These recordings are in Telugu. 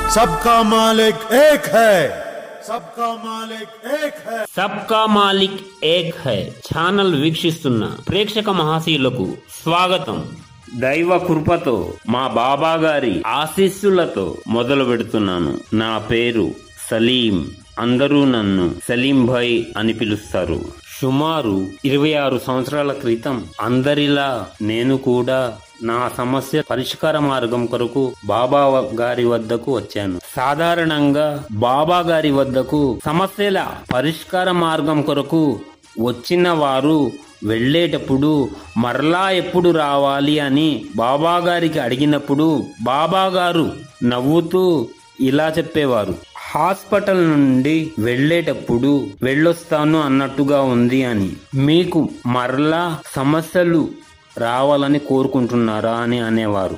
सबका मालिक एक है सबका मालिक एक है సబ్కా మాలిక్ ఏక్ హై ఛానల్ వీక్షిస్తున్న ప్రేక్షక మహాశీలకు స్వాగతం దైవ కృపతో మా బాబా గారి ఆశీస్సులతో మొదలు పెడుతున్నాను నా పేరు సలీం అందరూ నన్ను సలీం భాయ్ అని పిలుస్తారు సుమారు ఇరవై ఆరు సంవత్సరాల క్రితం అందరిలా నేను కూడా నా సమస్య పరిష్కార మార్గం కొరకు బాబా గారి వద్దకు వచ్చాను సాధారణంగా బాబా గారి వద్దకు సమస్యల పరిష్కార మార్గం కొరకు వచ్చిన వారు వెళ్ళేటప్పుడు మరలా ఎప్పుడు రావాలి అని బాబా గారికి అడిగినప్పుడు బాబా గారు నవ్వుతూ ఇలా చెప్పేవారు హాస్పిటల్ నుండి వెళ్ళేటప్పుడు వెళ్ళొస్తాను అన్నట్టుగా ఉంది అని మీకు మరలా సమస్యలు రావాలని కోరుకుంటున్నారా అని అనేవారు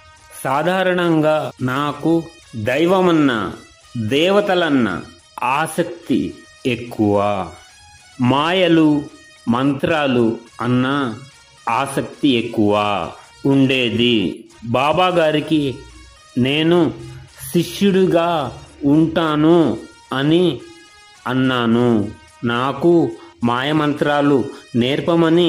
సాధారణంగా నాకు దైవమన్న దేవతలన్న ఆసక్తి ఎక్కువ మాయలు మంత్రాలు అన్న ఆసక్తి ఎక్కువ ఉండేది బాబా గారికి నేను శిష్యుడిగా ఉంటాను అని అన్నాను నాకు మాయమంత్రాలు నేర్పమని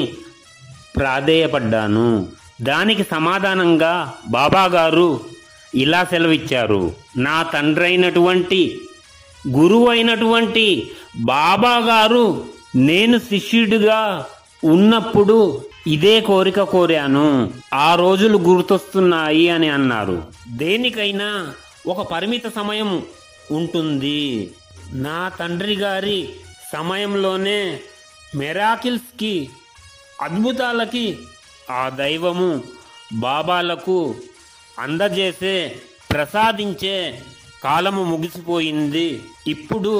ప్రాధేయపడ్డాను దానికి సమాధానంగా బాబా గారు ఇలా సెలవిచ్చారు నా తండ్రైనటువంటి గురువు అయినటువంటి బాబా గారు నేను శిష్యుడిగా ఉన్నప్పుడు ఇదే కోరిక కోరాను ఆ రోజులు గుర్తొస్తున్నాయి అని అన్నారు దేనికైనా ఒక పరిమిత సమయం ఉంటుంది నా తండ్రి గారి సమయంలోనే మెరాకిల్స్ కి అద్భుతాలకి ఆ దైవము బాబాలకు అందజేసే ప్రసాదించే కాలము ముగిసిపోయింది ఇప్పుడు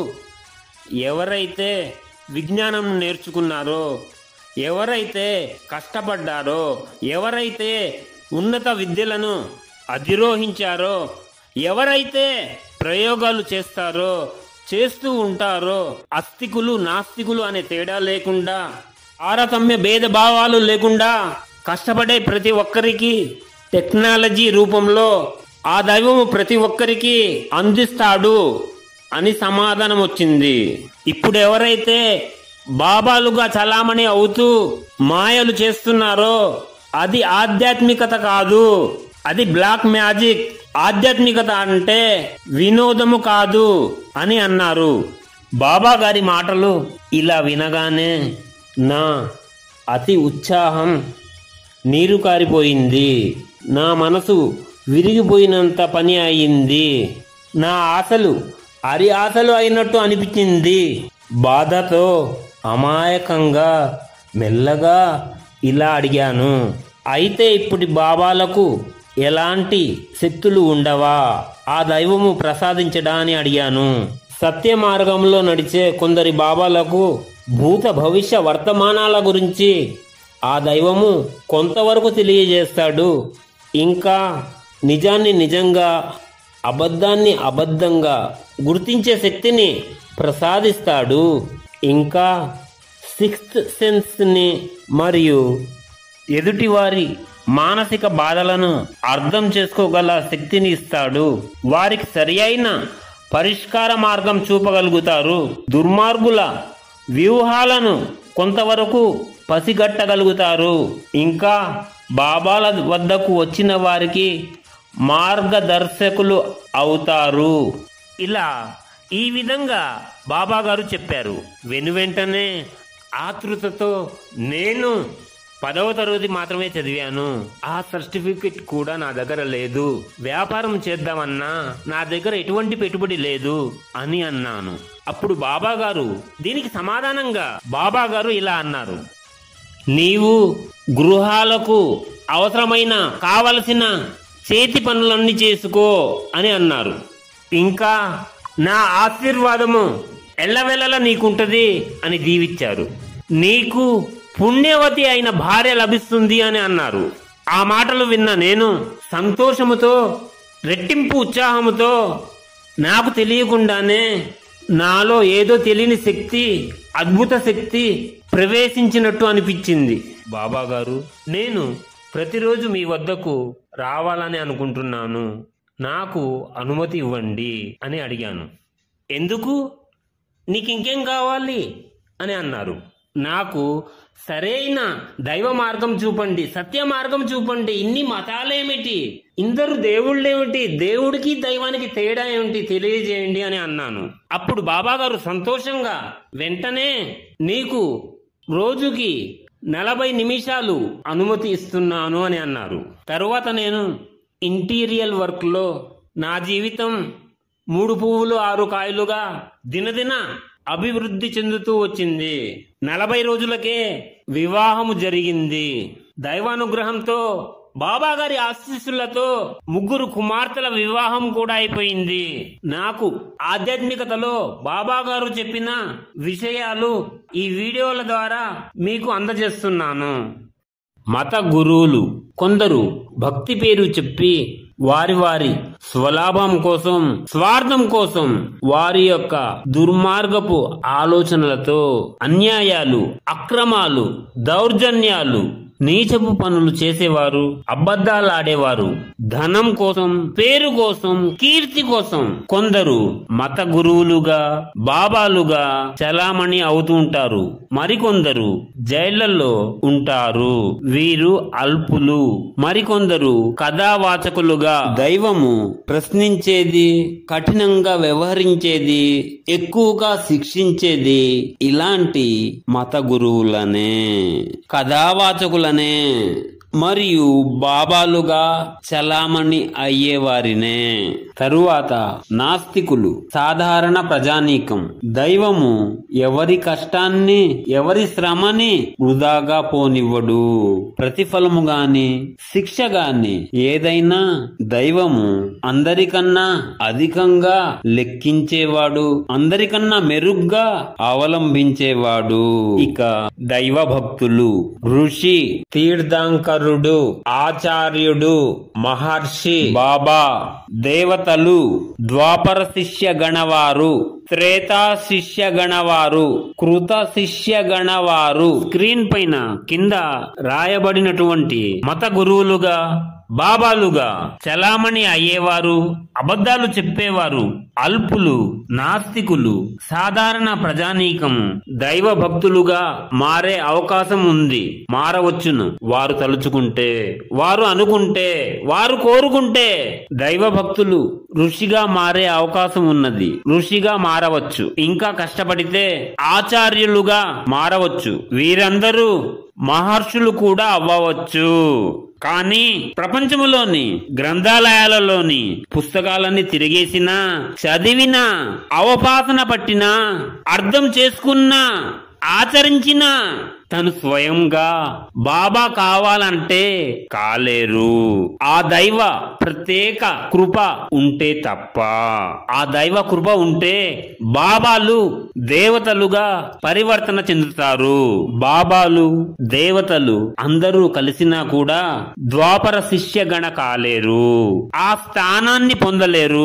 ఎవరైతే విజ్ఞానం నేర్చుకున్నారో ఎవరైతే కష్టపడ్డారో ఎవరైతే ఉన్నత విద్యలను అధిరోహించారో ఎవరైతే ప్రయోగాలు చేస్తారో చేస్తూ ఉంటారో అస్తికులు నాస్తికులు అనే తేడా లేకుండా తారతమ్య భేదభావాలు లేకుండా కష్టపడే ప్రతి ఒక్కరికి టెక్నాలజీ రూపంలో ఆ దైవము ప్రతి ఒక్కరికి అందిస్తాడు అని సమాధానం వచ్చింది ఇప్పుడు ఎవరైతే బాబాలుగా చలామణి అవుతూ మాయలు చేస్తున్నారో అది ఆధ్యాత్మికత కాదు అది బ్లాక్ మ్యాజిక్ ఆధ్యాత్మికత అంటే వినోదము కాదు అని అన్నారు బాబా గారి మాటలు ఇలా వినగానే నా అతి ఉత్సాహం నీరు కారిపోయింది నా మనసు విరిగిపోయినంత పని అయింది నా ఆశలు అరి ఆశలు అయినట్టు అనిపించింది బాధతో అమాయకంగా మెల్లగా ఇలా అడిగాను అయితే ఇప్పుడు బాబాలకు ఎలాంటి శక్తులు ఉండవా ఆ దైవము ప్రసాదించడాన్ని అడిగాను సత్య మార్గంలో నడిచే కొందరి బాబాలకు భూత భవిష్య వర్తమానాల గురించి ఆ దైవము కొంతవరకు తెలియజేస్తాడు ఇంకా నిజాన్ని నిజంగా అబద్ధాన్ని అబద్ధంగా గుర్తించే శక్తిని ప్రసాదిస్తాడు ఇంకా సిక్స్త్ సెన్స్ని మరియు ఎదుటివారి మానసిక బాధలను అర్థం చేసుకోగల శక్తిని ఇస్తాడు వారికి సరి అయిన పరిష్కార మార్గం చూపగలుగుతారు దుర్మార్గుల వ్యూహాలను కొంతవరకు పసిగట్టగలుగుతారు ఇంకా బాబాల వద్దకు వచ్చిన వారికి మార్గదర్శకులు అవుతారు ఇలా ఈ విధంగా బాబా గారు చెప్పారు వెనువెంటనే ఆతృతతో నేను పదవ తరగతి మాత్రమే చదివాను ఆ సర్టిఫికెట్ కూడా నా దగ్గర లేదు వ్యాపారం చేద్దామన్నా నా దగ్గర ఎటువంటి పెట్టుబడి లేదు అని అన్నాను అప్పుడు బాబా గారు దీనికి సమాధానంగా బాబా గారు ఇలా అన్నారు నీవు గృహాలకు అవసరమైన కావలసిన చేతి పనులన్నీ చేసుకో అని అన్నారు ఇంకా నా ఆశీర్వాదము ఎల్లవెల్లలా నీకుంటది అని దీవిచ్చారు నీకు పుణ్యవతి అయిన భార్య లభిస్తుంది అని అన్నారు ఆ మాటలు విన్న నేను సంతోషముతో రెట్టింపు ఉత్సాహముతో నాకు తెలియకుండానే నాలో ఏదో తెలియని శక్తి అద్భుత శక్తి ప్రవేశించినట్టు అనిపించింది బాబా గారు నేను ప్రతిరోజు మీ వద్దకు రావాలని అనుకుంటున్నాను నాకు అనుమతి ఇవ్వండి అని అడిగాను ఎందుకు నీకు ఇంకేం కావాలి అని అన్నారు నాకు సరైన దైవ మార్గం చూపండి సత్య మార్గం చూపండి ఇన్ని మతాలేమిటి ఇందరు దేవుళ్ళేమిటి దేవుడికి దైవానికి తేడా ఏమిటి తెలియజేయండి అని అన్నాను అప్పుడు బాబా గారు సంతోషంగా వెంటనే నీకు రోజుకి నలభై నిమిషాలు అనుమతి ఇస్తున్నాను అని అన్నారు తరువాత నేను ఇంటీరియల్ వర్క్ లో నా జీవితం మూడు పువ్వులు ఆరు కాయలుగా దినదిన అభివృద్ధి చెందుతూ వచ్చింది నలభై రోజులకే వివాహము జరిగింది దైవానుగ్రహంతో బాబా గారి ఆశీస్సులతో ముగ్గురు కుమార్తెల వివాహం కూడా అయిపోయింది నాకు ఆధ్యాత్మికతలో బాబా గారు చెప్పిన విషయాలు ఈ వీడియోల ద్వారా మీకు అందజేస్తున్నాను మత గురువులు కొందరు భక్తి పేరు చెప్పి వారి వారి స్వలాభం కోసం స్వార్థం కోసం వారి యొక్క దుర్మార్గపు ఆలోచనలతో అన్యాయాలు అక్రమాలు దౌర్జన్యాలు నీచపు పనులు చేసేవారు అబద్ధాలు ఆడేవారు ధనం కోసం పేరు కోసం కీర్తి కోసం కొందరు మత గురువులుగా బాబాలుగా చలామణి అవుతూ ఉంటారు మరికొందరు జైళ్లలో ఉంటారు వీరు అల్పులు మరికొందరు కథావాచకులుగా దైవము ప్రశ్నించేది కఠినంగా వ్యవహరించేది ఎక్కువగా శిక్షించేది ఇలాంటి మత గురువులనే కథావాచకులనే మరియు బాబాలుగా చలామణి అయ్యేవారినే తరువాత నాస్తికులు సాధారణ ప్రజానీకం దైవము ఎవరి కష్టాన్ని ఎవరి శ్రమని వృధాగా పోనివ్వడు ప్రతిఫలము గాని శిక్ష గాని ఏదైనా దైవము అందరికన్నా అధికంగా లెక్కించేవాడు అందరికన్నా మెరుగ్గా అవలంబించేవాడు ఇక దైవ భక్తులు ఋషి తీర్థంకరుడు ఆచార్యుడు మహర్షి బాబా దేవతలు ద్వాపర శిష్య గణవారు త్రేతా శిష్య గణవారు కృత శిష్య గణవారు స్క్రీన్ పైన కింద రాయబడినటువంటి మత గురువులుగా బాబాలుగా చలామణి అయ్యేవారు అబద్ధాలు చెప్పేవారు అల్పులు నాస్తికులు సాధారణ ప్రజానీకం దైవ భక్తులుగా మారే అవకాశం ఉంది మారవచ్చును వారు తలుచుకుంటే వారు అనుకుంటే వారు కోరుకుంటే దైవ భక్తులు ఋషిగా మారే అవకాశం ఉన్నది ఋషిగా మారవచ్చు ఇంకా కష్టపడితే ఆచార్యులుగా మారవచ్చు వీరందరూ మహర్షులు కూడా అవ్వవచ్చు కానీ ప్రపంచములోని గ్రంథాలయాలలోని పుస్తకాలన్నీ తిరిగేసినా చదివినా అవపాసన పట్టినా అర్థం చేసుకున్నా ఆచరించిన తను స్వయంగా బాబా కావాలంటే కాలేరు ఆ దైవ ప్రత్యేక కృప ఉంటే తప్ప ఆ దైవ కృప ఉంటే బాబాలు దేవతలుగా పరివర్తన చెందుతారు బాబాలు దేవతలు అందరూ కలిసినా కూడా ద్వాపర శిష్య గణ కాలేరు ఆ స్థానాన్ని పొందలేరు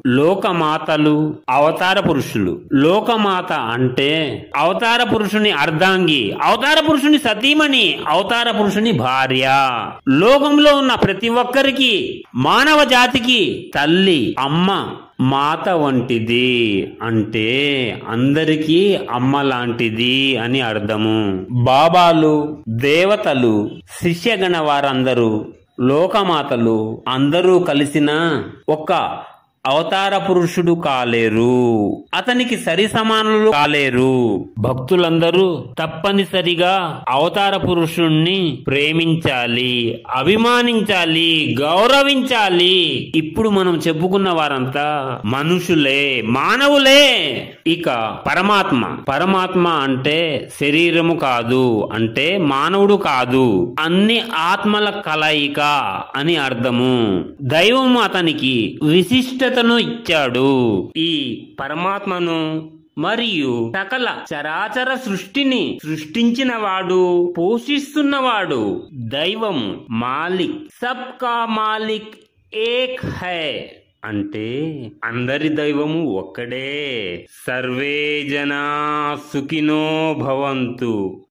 లోకమాతలు అవతార పురుషులు లోకమాత అంటే అవతార పురుషుని అర్ధాంగి అవతార పురుషుని సతీమణి అవతార పురుషుని భార్య లోకంలో ఉన్న ప్రతి ఒక్కరికి మానవ జాతికి తల్లి అమ్మ మాత వంటిది అంటే అందరికీ అమ్మ లాంటిది అని అర్థము బాబాలు దేవతలు శిష్యగణ వారందరూ లోకమాతలు అందరూ కలిసిన ఒక అవతార పురుషుడు కాలేరు అతనికి సరి సమానులు కాలేరు భక్తులందరూ తప్పనిసరిగా అవతార పురుషుణ్ణి ప్రేమించాలి అభిమానించాలి గౌరవించాలి ఇప్పుడు మనం చెప్పుకున్న వారంతా మనుషులే మానవులే ఇక పరమాత్మ పరమాత్మ అంటే శరీరము కాదు అంటే మానవుడు కాదు అన్ని ఆత్మల కలయిక అని అర్థము దైవం అతనికి విశిష్టతను ఇచ్చాడు ఈ పరమాత్మను మరియు సకల చరాచర సృష్టిని సృష్టించిన వాడు పోషిస్తున్నవాడు దైవం మాలిక్ సబ్కా మాలిక్ ఏక్ హై అంటే అందరి దైవము ఒక్కడే సర్వే జనా సుఖినో భవంతు